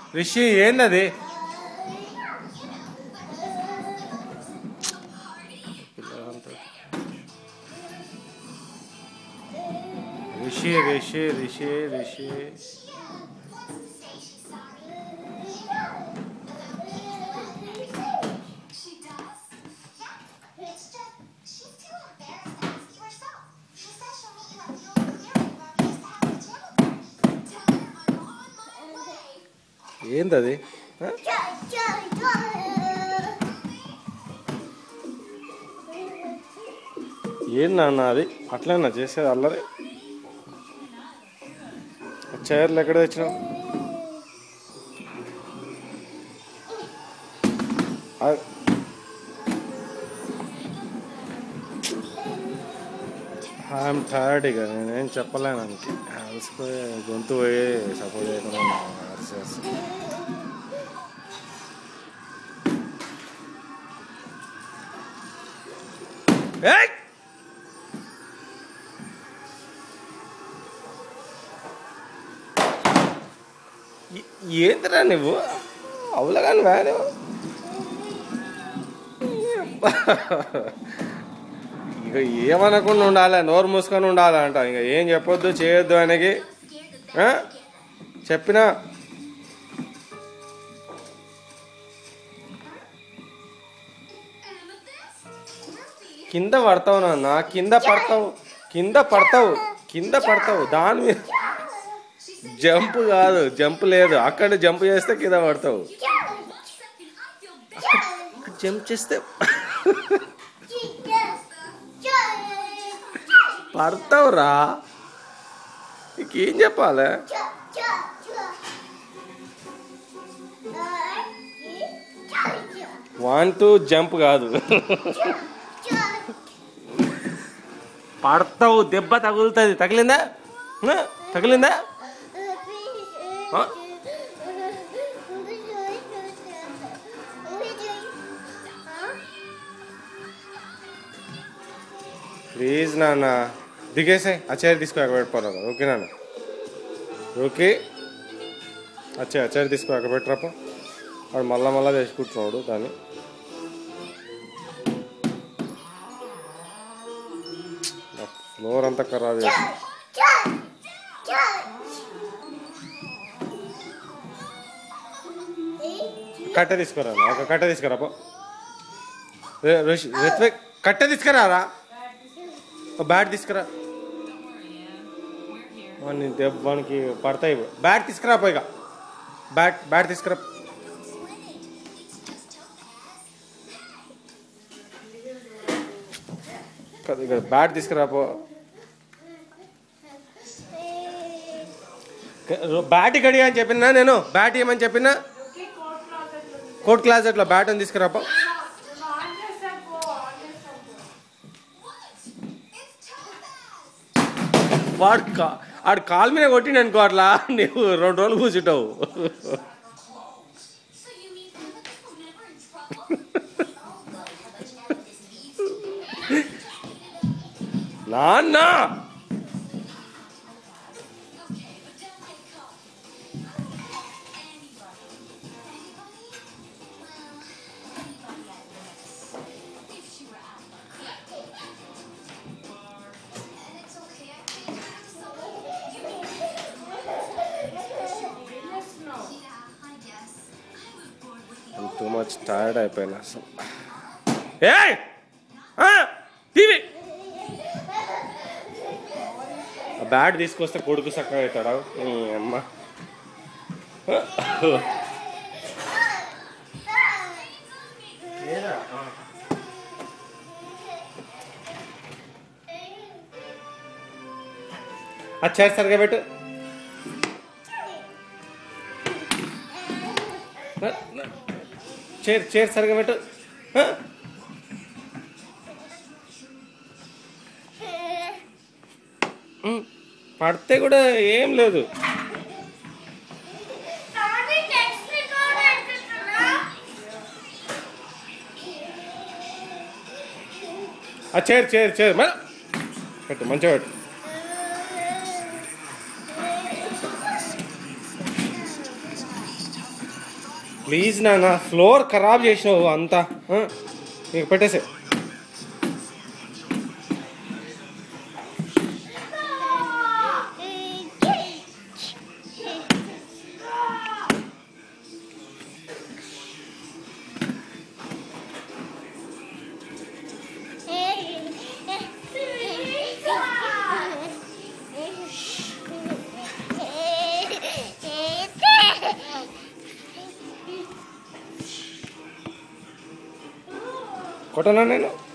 రిషి ఏందది Rishi Rishi Rishi Rishi She does? Yeah. It's just, she's too embarrassed to ask you herself. She says she'll meet you at the old clearing where we used to have the table party. Tell her I'm on my way. ఏందది ఆ? ఏం నాన్న అది అట్లనా చేసేది అల్లరి చైర్లు ఎక్కడ తెచ్చినావు ఆ- ఐఎమ్ టైర్డ్ ఇక నేనేం చెప్పలేను అందుకే అలసిపోయి గొంతు పోయి సపోర్ట్ చేయకుండా ఉన్నాను. అరిచేసి. ఏయ్! ఏ- ఏందిరా నువ్వు అవులగాని వాడు ఇక ఏమనకుండా ఉండాలి నోరు మూసుకొని ఉండాలి అంట ఇక ఏం చెప్పొద్దు చేయొద్దు ఆయనకి ఆ? చెప్పినా కింద పడతావు నాన్న కింద పడతావు కింద పడతావు కింద పడతావు దాని మీద జంప్ కాదు జంప్ లేదు అక్కడ జంప్ చేస్తే కింద పడతావు జంప్ చేస్తే పడతావురా నీకేం చెప్పాలి వన్ టూ జంప్ కాదు పడతావు దెబ్బ తగులుతుంది తగిలిందా ఆ? తగిలిందా ఆ? ప్లీజ్ నాన్న దిగేసాయి ఆ చైర్ తీసుకో అక్కడ పెట్టుకోవాలి ఓకే నాన్న ఓకే అచ్చా ఆ చైర్ తీసుకో అక్కడ పెట్టరాప వాడు మళ్ళా మళ్ళా తెచ్చుకుంటున్నాడు దాన్ని ఫ్లోర్ అంతా ఖరాబ్ చేసి కట్టె తీసుకురా ఒక కట్టె తీసుకురా పో రే- రిషి- రిత్విక్ కట్టె తీసుకురారా ఒక బ్యాట్ తీసుకురా వాడిని దెబ్బ వానికి పడతాయి బ్యాట్ తీసుకురా పోయిగా బ్యాట్ బ్యాట్ తీసుకురా కదా ఇక్కడ బ్యాట్ తీసుకురా పో బ్యాట్ గడి అని చెప్పినా నేను బ్యాట్ ఇవ్వమని చెప్పినా కోర్ట్ క్లాజెట్లో బ్యాట్ అని తీసుకురా పో వాడు కా ఆడు కాలు మీద కొట్టిండు అనుకో అట్లా నువ్వు రెండు రోజులు కూర్చుంటావు So you mean we're never in trouble? నాన్న Okay, but don't get caught. Anybody. Anybody? Well, anybody I miss. If she were out. And it's okay, I can't do something. You Yeah, I guess. I was bored with the too much tired అయిపోయినా అసలు ఏ TV bat తీసుకొస్తే కొడుకు చక్కగా అవుతాడా ఈ అమ్మ ఆ chair సరిగా పెట్టు చైర్ చైర్ సరిగా పెట్టు ఆ? ఉమ్, పడితే కూడా ఏం లేదు ఆ చైర్ చైర్ చైర్ మరి పెట్టు మంచిగా పెట్టు ప్లీజ్ నాన్న ఫ్లోర్ ఖరాబ్ చేసినావు అంతా ఆ? నీకు పెట్టేసే కొట్టనా నేను